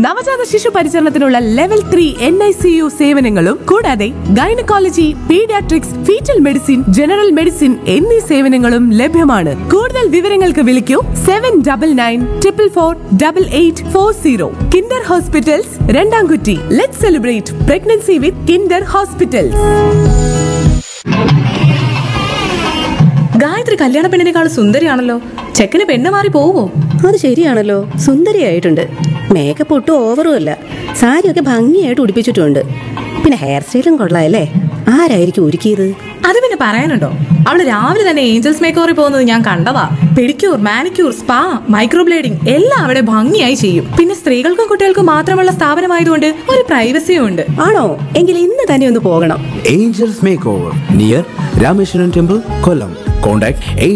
നവജാത ശിശു പരിചരണത്തിനുള്ള level three N I C U സേവനങ്ങളും കൂടാതെ gynaecology paediatrics fetal medicine general medicine എന്നീ സേവനങ്ങളും ലഭ്യമാണ് കൂടുതൽ വിവരങ്ങൾക്ക് വിളിക്കൂ seven double nine triple four double eight four zero Kinder hospitals Randamkutty let celebrate pregnancy with Kinder hospitals Gayathri കല്യാണ പെണ്ണിനേക്കാൾ സുന്ദരിയാണല്ലോ ചെക്കന് പെണ്ണ് മാറി പോവോ അത് ശരിയാണല്ലോ സുന്ദരിയായിട്ടുണ്ട് മേക്കപ്പ് ഒട്ടും ഓവറും അല്ല സാരിയൊക്കെ ഭംഗിയായിട്ട് ഉടുപ്പിച്ചിട്ടുണ്ട് പിന്നെ ഹെയർ സ്റ്റൈലും കൊള്ളാമല്ലേ ആരായിരിക്കും ഒരുക്കിയത് അത് പിന്നെ പറയാനുണ്ടോ അവള് രാവിലെ തന്നെ ഏഞ്ചൽസ് മേക്കോറിൽ പോകുന്നത് ഞാൻ കണ്ടതാ പെഡിക്യൂർ മാനിക്യൂർ സ്പാ മൈക്രോബ്ലേഡിംഗ് എല്ലാം അവിടെ ഭംഗിയായി ചെയ്യും പിന്നെ സ്ത്രീകൾക്കും കുട്ടികൾക്കും മാത്രമുള്ള സ്ഥാപനമായതുകൊണ്ട് ഒരു പ്രൈവസിയും ഉണ്ട് ആണോ എങ്കിൽ ഇന്ന് തന്നെ ഒന്ന് പോകണം Angels Makeover near Rameshwaran Temple, Kollam. Contact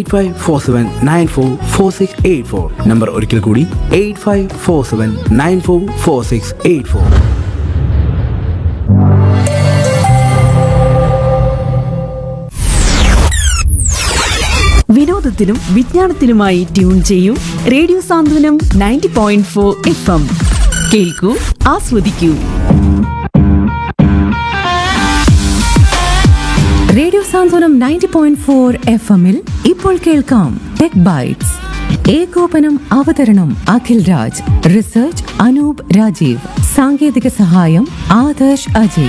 8547944684. Number ഒരിക്കൽ കൂടി 8547944684. വിനോദത്തിനും വിജ്ഞാനത്തിനുമായി ട്യൂൺ ചെയ്യൂ radio Santhwanam ninety point four F M കേൾക്കൂ ആസ്വദിക്കൂ radio Santhwanam ninety point four F എമ്മിൽ ഇപ്പോൾ കേൾക്കാം ടെക് ബൈറ്റ്സ് ഏകോപനം അവതരണം അഖിൽ രാജ് റിസർച്ച് അനൂപ് രാജീവ് സാങ്കേതിക സഹായം ആദർശ് അജയ്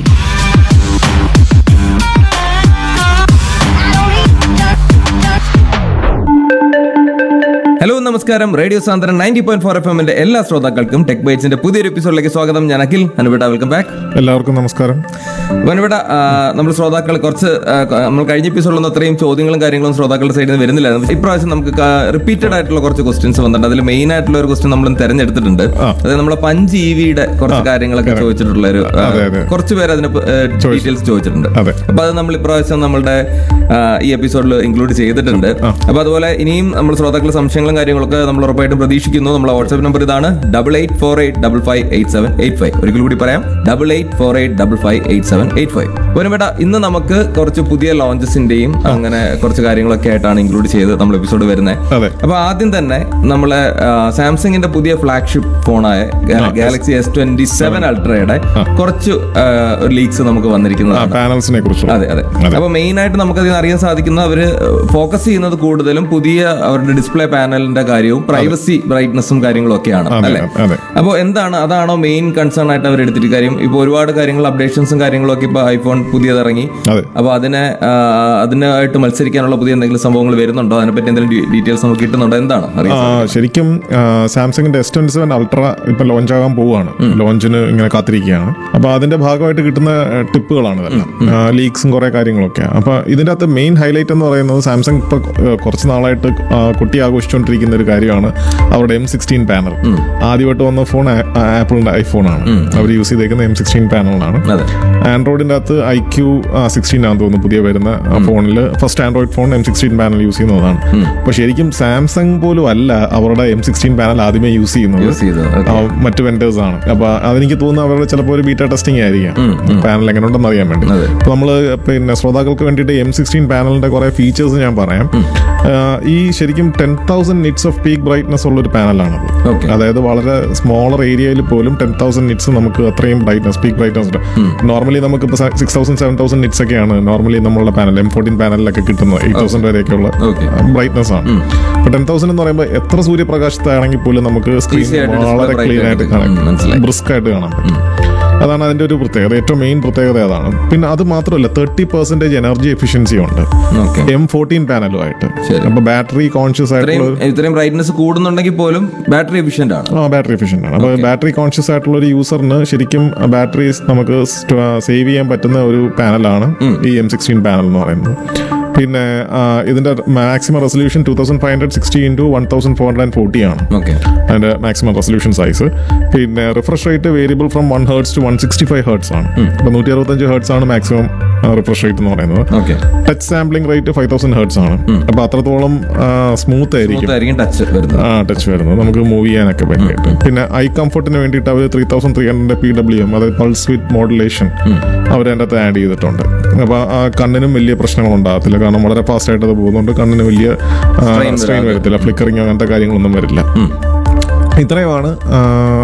ഹലോ നമസ്കാരം radio Santhwanam ninety point four F എമ്മിന്റെ എല്ലാ ശ്രോതാക്കൾക്കും ടെക് ബൈറ്റ്സിന്റെ പുതിയൊരു എപ്പിസോഡിലേക്ക് സ്വാഗതം ഞാൻ അഖിൽ അനുവിട വെൽക്കം ബാക്ക് എല്ലാവർക്കും നമസ്കാരം അനുവിട നമ്മൾ ശ്രോതാക്കൾ കുറച്ച് ആ, ക- നമ്മൾ കഴിഞ്ഞ എപ്പിസോഡിലൊന്നും അത്രയും ചോദ്യങ്ങളും കാര്യങ്ങളും ശ്രോതാക്കളുടെ സൈഡിൽ നിന്ന് വരുന്നില്ലായിരുന്നു ഇപ്രാവശ്യം നമുക്ക് റിപ്പീറ്റഡ് ആയിട്ടുള്ള കുറച്ച് ക്വസ്റ്റ്യൻസ് വന്നിട്ടുണ്ട് അതിൽ മെയിൻ ആയിട്ടുള്ള ഒരു ക്വസ്റ്റ്യൻ നമ്മൾ തെരഞ്ഞെടുത്തിട്ടുണ്ട് ആ. അതായത് നമ്മളെ പഞ്ച് ഇ വിയുടെ കുറച്ച് ആ, കാര്യങ്ങളൊക്കെ correct. ചോദിച്ചിട്ടുള്ള ഒരു ആ, അതെ, അതെ. കുറച്ച് പേര് അതിന് ഡീറ്റെയിൽസ് ചോദിച്ചിട്ടുണ്ട് അതെ. അപ്പൊ അത് നമ്മൾ ഇപ്രാവശ്യം നമ്മളുടെ ആ, ഈ എപ്പിസോഡിൽ ഇൻക്ലൂഡ് ചെയ്തിട്ടുണ്ട് ആ. അപ്പൊ അതുപോലെ ഇനിയും നമ്മൾ ശ്രോതാക്കളുടെ സംശയങ്ങളും കാര്യങ്ങളൊക്കെ നമ്മൾ ഉറപ്പായിട്ടും പ്രതീക്ഷിക്കുന്നു നമ്മളെ വാട്സ്ആപ്പ് നമ്പർ ഇതാണ് double eight four eight double five eight seven eight five ഒരിക്കൽ കൂടി പറയാം double eight four eight double five eight seven eight five ഒരുമേട ഇന്ന് നമുക്ക് കുറച്ച് പുതിയ ലോഞ്ചസിന്റെയും അങ്ങനെ കുറച്ച് കാര്യങ്ങളൊക്കെ ആയിട്ടാണ് ഇൻക്ലൂഡ് ചെയ്ത് നമ്മൾ എപ്പിസോഡ് വരുന്നത് അതെ. അപ്പൊ ആദ്യം തന്നെ നമ്മളെ സാംസങ്ങിന്റെ പുതിയ ഫ്ലാഗ്ഷിപ്പ് ഫോണായ ഗാലക്സി എസ് ട്വന്റി സെവൻ അൾട്രയുടെ കുറച്ച് ലീക്സ് നമുക്ക് ആ വന്നിരിക്കുന്നതാണ് പാനൽസിനെ കുറിച്ച് അതെ അതെ അപ്പൊ മെയിൻ ആയിട്ട് നമുക്ക് അതിന് അറിയാൻ സാധിക്കുന്നത് അവര് ഫോക്കസ് ചെയ്യുന്നത് കൂടുതലും പുതിയ അവരുടെ ഡിസ്പ്ലേ പാനലിന്റെ കാര്യവും പ്രൈവസി ബ്രൈറ്റ്നസും കാര്യങ്ങളും ഒക്കെയാണ് അതെ, അല്ലെ അതെ. അപ്പോൾ എന്താണ് അതാണോ മെയിൻ കൺസേൺ ആയിട്ട് അവർ എടുത്തിട്ട് കാര്യം ഇപ്പൊ ഒരുപാട് കാര്യങ്ങൾ അപ്ഡേഷൻസും കാര്യങ്ങളും ഒക്കെ ഇപ്പൊ ഐഫോൺ പുതിയതിറങ്ങി അതെ. അപ്പൊ അതിനെ ആ, അതിനായിട്ട് മത്സരിക്കാനുള്ള പുതിയ എന്തെങ്കിലും സംഭവങ്ങൾ വരുന്നുണ്ടോ അതിനെപ്പറ്റി എന്തെങ്കിലും ഡീറ്റെയിൽസ് നമുക്ക് കിട്ടുന്നുണ്ടോ എന്താണ് ആ, അറിയാം ശരിക്കും സാംസങ്ങിന്റെ എസ് ട്വന്റി സെവൻ അൾട്ര ഇപ്പൊ ലോഞ്ച് ആകാൻ പോവുകയാണ് ലോഞ്ചിന് ഇങ്ങനെ കാത്തിരിക്കുകയാണ് അപ്പൊ അതിന്റെ ഭാഗമായിട്ട് കിട്ടുന്ന ഏഹ്, ടിപ്പുകളാണ് ഇതെല്ലാം ലീക്സും കുറെ കാര്യങ്ങളൊക്കെ അപ്പൊ ഇതിന്റെ അകത്ത് മെയിൻ ഹൈലൈറ്റ് എന്ന് പറയുന്നത് സാംസങ് ഇപ്പൊ ഏഹ്, കുറച്ച് നാളായിട്ട് ആ, കുട്ടി ആഘോഷിച്ചുകൊണ്ടിരിക്കുന്ന ഒരു കാര്യമാണ് അവരുടെ എം സിക്സ്റ്റീൻ പാനൽ ആദ്യമായിട്ട് വന്ന ഫോൺ ആപ്പിളിന്റെ ഐഫോൺ ആണ് അവർ യൂസ് ചെയ്തേക്കുന്ന എം സിക്സ്റ്റീൻ പാനലാണ് അതെ ആൻഡ്രോയിഡിന്റെ അകത്ത് ഐ ക്യൂ സിക്സ്റ്റീൻ ആണെന്ന് തോന്നുന്നു പുതിയ വരുന്ന ഫോണിൽ first Android phone M sixteen panel use ചെയ്യുന്നതാണ് അപ്പൊ ശരിക്കും സാംസങ് പോലും അല്ല അവരുടെ എം സിക്സ്റ്റീൻ പാനൽ ആദ്യമേ യൂസ് ചെയ്യുന്നത് യൂസ് ചെയ്തത് ആ, മറ്റ് വെൻഡേഴ്സ് ആണ് അപ്പൊ അതെനിക്ക് തോന്നുന്നു അവരുടെ ചിലപ്പോൾ ഒരു ബീറ്റ ടെസ്റ്റിംഗ് ആയിരിക്കാം പാനൽ എങ്ങനെ ഉണ്ടെന്ന് അറിയാൻ വേണ്ടി അതെ. അപ്പൊ നമ്മള് പിന്നെ ശ്രോതാക്കൾക്ക് വേണ്ടിയിട്ട് എം സിക്സ്റ്റീൻ പാനലിന്റെ കുറെ ഫീച്ചേഴ്സ് ഞാൻ പറയാം ആ, ഈ ശരിക്കും ten thousand nits of peak brightness ഉള്ള ഒരു പാനലാണത് Okay. അതായത് വളരെ സ്മോളർ ഏരിയയിൽ പോലും ടെൻ തൗസൻഡ് നിറ്റ്സ് നമുക്ക് അത്രയും ബ്രൈറ്റ്നസ് പീക്ക് ബ്രൈറ്റ്നസ് ഉണ്ട് നോർമലി നമുക്ക് ഇപ്പോൾ six thousand seven thousand nits ഒക്കെയാണ് നോർമലി നമ്മളുടെ പാനൽ എം ഫോർട്ടീൻ പാനലിലൊക്കെ കിട്ടുന്നത് എയ്റ്റ് തൗസൻഡ് വരെയൊക്കെയുള്ള Okay. ബ്രൈറ്റ്നസ് ആണ് അപ്പൊ ടെൻ തൗസൻഡ് എന്ന് പറയുമ്പോൾ എത്ര സൂര്യപ്രകാശത്താണെങ്കിൽ പോലും നമുക്ക് സ്ക്രീൻ Easy ആയിട്ട് display വളരെ bright ക്ലീൻ ആയിട്ട് ആയിട്ട് കാണാം ഉം, മനസ്സിലായി. ബ്രിസ്ക് ആയിട്ട് കാണാൻ പറ്റും അതാണ് അതിന്റെ ഒരു പ്രത്യേകത ഏറ്റവും മെയിൻ പ്രത്യേകത അതാണ് പിന്നെ അത് മാത്രമല്ല തേർട്ടി പെർസെന്റേജ് എനർജി എഫിഷ്യൻസി ഉണ്ട് ഓക്കെ എം ഫോർട്ടീൻ പാനലുമായിട്ട് ശരി. അപ്പൊ ബാറ്ററി കോൺഷ്യസ് ഇത്രയും ആയിട്ടുള്ള ഒരു- ഇത്രയും ബ്രൈറ്റ്നസ് കൂടുന്നുണ്ടെങ്കിൽ പോലും ബാറ്ററി എഫിഷ്യന്റ് ആണ് ആ ബാറ്ററി എഫിഷ്യന്റ് ആണ് അപ്പോൾ ബാറ്ററി കോൺഷ്യസ് ആയിട്ടുള്ള ഒരു യൂസറിന് ശരിക്കും ബാറ്ററി നമുക്ക് സേവ് ചെയ്യാൻ പറ്റുന്ന ഒരു പാനലാണ് ഈ എം സിക്സ്റ്റീൻ പാനൽ എന്ന് പറയുന്നത് പിന്നെ ആ, ഇതിന്റെ maximum resolution two thousand five hundred sixty into one thousand four hundred and forty ആണ് ഓക്കെ അതിന്റെ മാക്സിമം റെസൊല്യൂഷൻ സൈസ് പിന്നെ refresh rate variable from one hertz to one sixty five hertz ആണ് അപ്പോൾ നൂറ്റി അറുപത്തഞ്ച് ഹേർട്സ് ആണ് മാക്സിമം റിഫ്രഷ് റേറ്റ് എന്ന് പറയുന്നത് okay touch sampling rate five thousand hertz ആണ് അപ്പോൾ അത്രത്തോളം സ്മൂത്ത് ആയിരിക്കും ആയിരിക്കും ടച്ച് വരുന്നത് ആ ടച്ച് വരുന്നത് നമുക്ക് മൂവ് ചെയ്യാനൊക്കെ വേണ്ടിയിട്ട് പിന്നെ ഐ കംഫർട്ടിന് വേണ്ടിയിട്ട് അവർ three thousand three hundred P W M അതായത് പൾസ് വിത്ത് മോഡുലേഷൻ അവർ അതിൻ്റെ അകത്ത് ആഡ് ചെയ്തിട്ടുണ്ട് അപ്പോൾ ആ കണ്ണിനും വലിയ പ്രശ്നങ്ങൾ ഉണ്ടാകത്തില്ല കാരണം വളരെ ഫാസ്റ്റ് ആയിട്ട് അത് പോകുന്നുണ്ട് കണ്ണിന് വലിയ Strain സ്ട്രെയിൻ വരാതെ. വരത്തില്ല ഫ്ലിക്കറിങ് അങ്ങനത്തെ കാര്യങ്ങളൊന്നും വരില്ല ഇത്രയുമാണ്